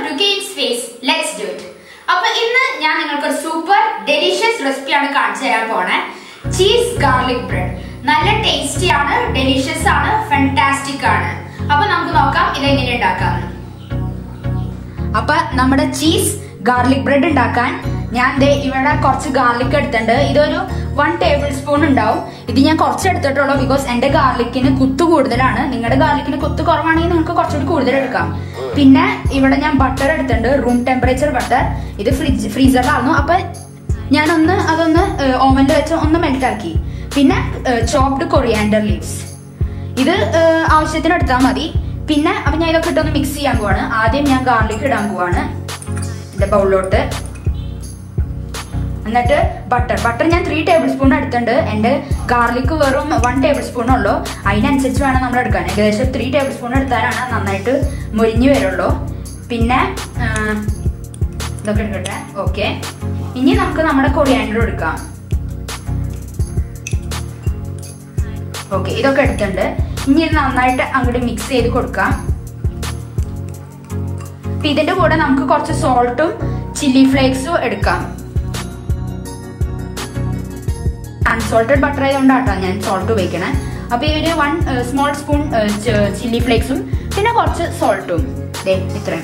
to game space let's do it അപ്പൊ ഇന്ന് ഞാൻ നിങ്ങൾക്ക് ഒരു സൂപ്പർ ഡെലിഷ്യസ് റെസിപ്പിയാണ് കാണിച്ചു തരാൻ പോണേ ചീസ് ഗാർലിക് ബ്രെഡ് നല്ല ടേസ്റ്റി ആണ് ഡെലിഷ്യസ് ആണ് ഫാന്റാസ്റ്റിക് ആണ് അപ്പൊ നമുക്ക് നോക്കാം ഇത് എങ്ങനെ ഉണ്ടാക്കാമെന്ന് അപ്പൊ നമ്മുടെ ചീസ് ഗാർലിക് ബ്രെഡ് ഉണ്ടാക്കാൻ ഞാൻ ദേ ഇവിടെ കുറച്ച് ഗാർലിക് എടുത്തിട്ടുണ്ട് ഇതൊരു വൺ ടേബിൾ സ്പൂൺ ഉണ്ടാവും ഇത് ഞാൻ കുറച്ച് എടുത്തിട്ടുള്ളൂ ബിക്കോസ് എന്റെ ഗാർലിക്കിന് കുത്ത് കൂടുതലാണ് നിങ്ങളുടെ ഗാർലിക്കിന് കുത്ത് കുറവാണെങ്കിൽ നിങ്ങൾക്ക് കുറച്ചുകൂടി കൂടുതൽ എടുക്കാം പിന്നെ ഇവിടെ ഞാൻ ബട്ടർ എടുത്തിട്ടുണ്ട് റൂം ടെമ്പറേച്ചർ ബട്ടർ ഇത് ഫ്രിഡ്ജ് ഫ്രീസറിലായിരുന്നു അപ്പൊ ഞാനൊന്ന് അതൊന്ന് ഓവനിൽ വെച്ച് ഒന്ന് മെൽറ്റ് ആക്കി പിന്നെ ചോപ്ഡ് കൊറിയാൻഡർ ലീവ്സ് ഇത് ഏഹ്, ആവശ്യത്തിന് എടുത്താൽ മതി പിന്നെ അപ്പൊ ഞാൻ ഇതൊക്കെ ഇട്ടൊന്ന് മിക്സ് ചെയ്യാൻ പോവാണ് ആദ്യം ഞാൻ ഗാർലിക് ഇടാൻ പോവാണ് എന്റെ ബൗളിലോട്ട് എന്നിട്ട് ബട്ടർ ബട്ടർ ഞാൻ ത്രീ ടേബിൾ സ്പൂൺ എടുത്തിട്ടുണ്ട് എൻ്റെ ഗാർലിക് വെറും വൺ ടേബിൾ സ്പൂൺ ഉള്ളൂ അതിനനുസരിച്ച് വേണം നമ്മൾ എടുക്കാൻ ഏകദേശം ത്രീ ടേബിൾ സ്പൂൺ എടുത്താലാണ് നന്നായിട്ട് മുരിഞ്ഞ് വരുള്ളൂ പിന്നെ ആ, ഇതൊക്കെ എടുക്കട്ടെ ഓക്കെ ഇനി നമുക്ക് നമ്മുടെ കൊറിയാൻഡർ എടുക്കാം ഓക്കെ ഇതൊക്കെ എടുത്തിട്ടുണ്ട് ഇനി ഇത് നന്നായിട്ട് അങ്ങോട്ട് മിക്സ് ചെയ്ത് കൊടുക്കാം അപ്പൊ ഇതിന്റെ കൂടെ നമുക്ക് കുറച്ച് സോൾട്ടും ചില്ലി ഫ്ലേക്സും എടുക്കാം അൺസോൾട്ടഡ് ബട്ടർ ആയതുകൊണ്ടാട്ടോ ഞാൻ സോൾട്ട് ഉപയോഗിക്കണേ അപ്പൊ ഈ ഒരു വൺ സ്മോൾ സ്പൂൺ ചില്ലി ഫ്ലേക്സും പിന്നെ കുറച്ച് സോൾട്ടും ദേ ഇത്രയും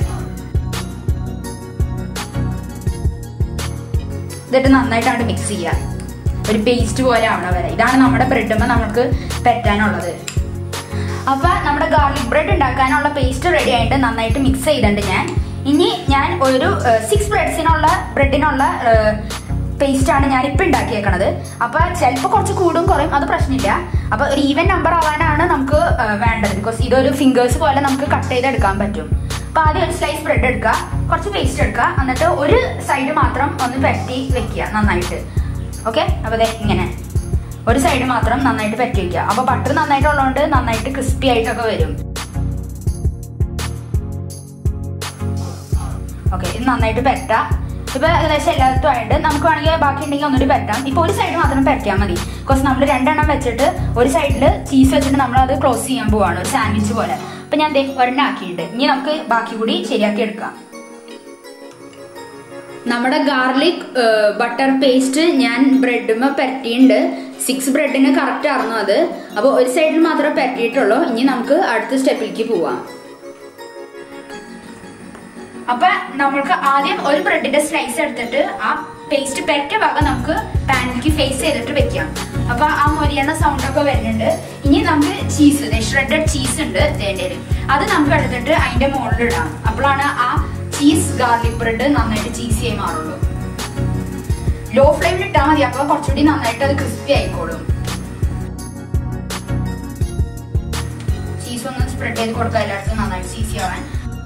ഇതിട്ട് നന്നായിട്ട് അങ്ങോട്ട് മിക്സ് ചെയ്യാം ഒരു പേസ്റ്റ് പോലെ ആവണ വരെ ഇതാണ് നമ്മുടെ ബ്രെഡുമ്പോൾ നമുക്ക് പറ്റാനുള്ളത് അപ്പൊ നമ്മുടെ ഗാർലിക് ബ്രെഡ് ഉണ്ടാക്കാനുള്ള പേസ്റ്റ് റെഡി ആയിട്ട് നന്നായിട്ട് മിക്സ് ചെയ്തിട്ടുണ്ട് ഞാൻ ഇനി ഞാൻ ഒരു സിക്സ് ബ്രെഡ്സിനുള്ള ബ്രെഡിനുള്ള പേസ്റ്റ് ആണ് ഞാൻ ഇപ്പൊ ഉണ്ടാക്കിയേക്കണത് അപ്പൊ ചിലപ്പോൾ കുറച്ച് കൂടും കുറയും അത് പ്രശ്നമില്ല അപ്പൊ ഒരു ഈവൻ നമ്പർ ആവാനാണ് നമുക്ക് ആ, വേണ്ടത് ബിക്കോസ് ഇതൊരു ഫിംഗേഴ്സ് പോലെ നമുക്ക് കട്ട് ചെയ്തെടുക്കാൻ പറ്റും അപ്പൊ ആദ്യം ഒരു സ്ലൈസ് ബ്രെഡ് എടുക്കുക കുറച്ച് പേസ്റ്റ് എടുക്കുക എന്നിട്ട് ഒരു സൈഡ് മാത്രം ഒന്ന് പരത്തി വെക്കുക നന്നായിട്ട് ഓക്കെ അപ്പൊ ദേ ഇങ്ങനെ ഒരു സൈഡ് മാത്രം നന്നായിട്ട് പറ്റി വെക്കുക അപ്പൊ ബട്ടർ നന്നായിട്ട് ഉള്ളതുകൊണ്ട് നന്നായിട്ട് ക്രിസ്പി ആയിട്ടൊക്കെ വരും ഓക്കെ ഇത് നന്നായിട്ട് പരട്ടാം ഇപ്പൊ ഏകദേശം എല്ലായിടത്തും ആയിട്ട് നമുക്ക് വേണമെങ്കിൽ ബാക്കി ഉണ്ടെങ്കിൽ ഒന്നുകൂടി പരട്ടാം ഇപ്പൊ ഒരു സൈഡ് മാത്രം പരത്തിയാൽ മതി ബിക്കോസ് നമ്മൾ രണ്ടെണ്ണം വെച്ചിട്ട് ഒരു സൈഡിൽ ചീസ് വെച്ചിട്ട് നമ്മൾ അത് ക്ലോസ് ചെയ്യാൻ പോവാണ് ഒരു സാൻഡ്വിച്ച് പോലെ അപ്പൊ ഞാൻ ദേ ഒരെണ്ണം ആക്കിയിട്ടുണ്ട് ഇനി നമുക്ക് ബാക്കി കൂടി ശരിയാക്കി എടുക്കാം നമ്മുടെ ഗാർലിക് ബട്ടർ പേസ്റ്റ് ഞാൻ ബ്രെഡുമ്മ പരട്ടിയിട്ടുണ്ട് സിക്സ് ബ്രെഡിന് കറക്റ്റ് ആയിരുന്നു അത് അപ്പോൾ ഒരു സൈഡിൽ മാത്രമേ പരട്ടിയിട്ടുള്ളൂ ഇനി നമുക്ക് അടുത്ത സ്റ്റെപ്പിലേക്ക് പോവാം അപ്പൊ നമ്മൾക്ക് ആദ്യം ഒരു ബ്രെഡിന്റെ സ്ലൈസ് എടുത്തിട്ട് ആ പേസ്റ്റ് പെറ്റ ഭാഗം നമുക്ക് പാനിലേക്ക് ഫേസ് ചെയ്തിട്ട് വെക്കാം അപ്പൊ ആ മൊരിയണ സൗണ്ട് ഒക്കെ വരുന്നുണ്ട് ഇനി നമുക്ക് ചീസ് ഷ്രെഡഡ് ചീസ് ഉണ്ട് ഇതിന്റെ അത് നമുക്ക് എടുത്തിട്ട് അതിന്റെ മുകളിൽ ഇടാം അപ്പോഴാണ് ആ ചീസ് ഗാർലിക് ബ്രെഡ് നന്നായിട്ട് ചീസി ആയി മാറുള്ളൂ ലോ ഫ്ലെയിമിൽ ഇട്ടാൽ മതി അപ്പൊ കുറച്ചുകൂടി നന്നായിട്ട് അത് ക്രിസ്പി ആയിക്കോളും ചീസ് ഒന്ന് സ്പ്രെഡ് ചെയ്ത് കൊടുക്കുക എല്ലായിടത്തും നന്നായിട്ട് ചീസി ആവാൻ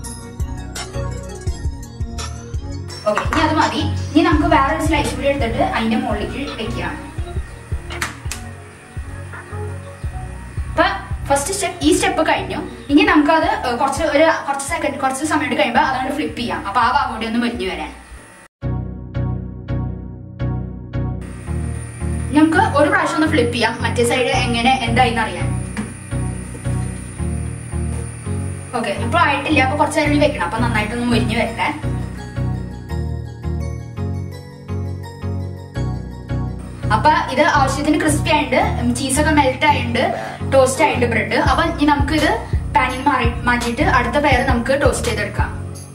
ഓക്കെ ഇനി അത് മതി ഇനി നമുക്ക് വേറെ ഒരു സ്ലൈസ് കൂടി എടുത്തിട്ട് അതിന്റെ മുകളിലേക്ക് വെക്കാം അപ്പൊ ഫസ്റ്റ് സ്റ്റെപ്പ് ഈ സ്റ്റെപ്പ് കഴിഞ്ഞു ഇനി നമുക്ക് അത് കുറച്ച് ഒരു കുറച്ച് സെക്കൻഡ് കുറച്ച് സമയം കഴിയുമ്പോൾ അതുകൊണ്ട് ഫ്ലിപ്പ് ചെയ്യാം അപ്പൊ ആ ഭാഗം കൂടി ഒന്ന് മരിഞ്ഞു വരാൻ നമുക്ക് ഒരു പ്രാവശ്യം ഒന്ന് ഫ്ലിപ്പ് ചെയ്യാം മറ്റേ സൈഡ് എങ്ങനെ എന്തായിന്ന് അറിയാൻ ഓക്കെ അപ്പൊ ആയിട്ടില്ല അപ്പൊ കുറച്ച് നേരം കൂടി വെക്കണം അപ്പൊ നന്നായിട്ടൊന്ന് മൊരിഞ്ഞു വരട്ടെ അപ്പൊ ഇത് ആവശ്യത്തിന് ക്രിസ്പി ആയിട്ടുണ്ട് ചീസൊക്കെ മെൽറ്റ് ആയിട്ടുണ്ട് ടോസ്റ്റ് ആയിട്ടുണ്ട് ബ്രെഡ് അപ്പൊ ഇനി നമുക്ക് ഇത് പാനിൽ മാറി മാറ്റിയിട്ട് അടുത്ത പെയർ നമുക്ക് ടോസ്റ്റ് ചെയ്തെടുക്കാം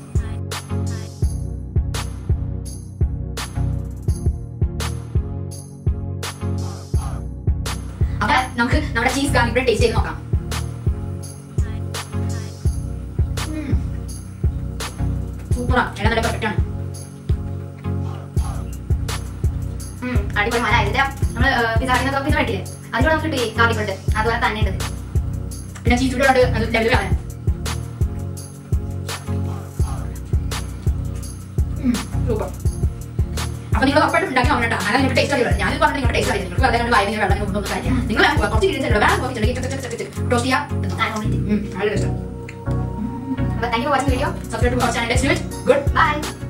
അപ്പൊ നമുക്ക് നമ്മുടെ ചീസ് ഗാർലിക് ബ്രെഡ് ടേസ്റ്റ് ചെയ്ത് നോക്കാം സൂപ്പറാ എല്ലാം നല്ല പെർഫെക്റ്റ് ആണ് ഉം, അടിപൊളി മല ഇതിന്റെ നമ്മള് പിസാറിനൊക്കെ പിസ കഴിക്കില്ലേ അതിലൂടെ നമുക്ക് കിട്ടി ഗാർലിക് ബ്രെഡ് അതുപോലെ തന്നെ ഉണ്ട് പിന്നെ ചീസ് കൂടെ അത് ലെവലിൽ ആണ് സൂപ്പർ അപ്പൊ നിങ്ങൾ ഉറപ്പായിട്ടും ഉണ്ടാക്കി നോക്കണം കേട്ടോ അങ്ങനെ നിങ്ങൾക്ക് ടേസ്റ്റ് അറിയില്ല ഞാൻ പറഞ്ഞിട്ട് നിങ്ങളുടെ ടേസ്റ്റ് അറിയില്ല നിങ്ങൾക്ക് വളരെ വായി വെള്ളം ഒന്നും കാര്യം നിങ്ങൾ കുറച്ച് ഇരിക്കുന്നുണ്ട് വേറെ കുറച്ച് ടോസ്റ്റ് ചെയ്യാം നല്ല ടേസ്റ്റ് അപ്പൊ thank you for watching video subscribe to our channel good bye